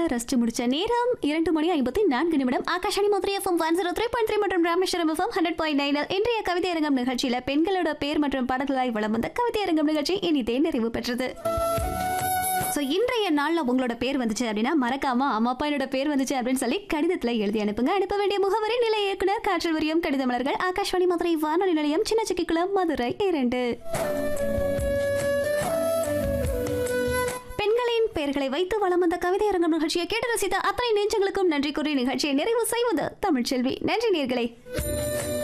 ரசிச்சு முடிச்ச நேரம் இரண்டு மணி ஐம்பத்தி நான்கு நிமிடம் Akashvani Madurai FM one zero three point three மற்றும் Rameswaram FM hundred point nine இன்றைய கவிதை அரங்கம் நிகழ்ச்சியில பெண்களோட பேர் மற்றும் பாடல்களாய் வளம் வந்த கவிதை அரங்கம் நிகழ்ச்சி இனிதே நிறைவு பெற்றது ஸோ இன்றைய நாளில் உங்களோட பேர் வந்துச்சு அப்படின்னா மறக்காம அம்மா அப்பா என்னோட பேர் வந்துச்சு அப்படின்னு சொல்லி கடிதத்தில் எழுதி அனுப்புங்க அனுப்ப வேண்டிய முகவரி நிலை இயக்குனர் காற்றல் வரியம் கடித மலர்கள் ஆகாஷ்வாணி மதுரை வானொலி நிலையம் சின்ன சிக்கிக்குளம் மதுரை இரண்டு பெண்களின் பெயர்களை வைத்து வளம் வந்த கவிதை அரங்கம் நிகழ்ச்சியை கேட்டு ரசித்த அத்தனை நெஞ்சங்களுக்கும் நன்றி கூறி நிகழ்ச்சியை நிறைவு செய்வது தமிழ்ச்செல்வி நன்றி நேர்களே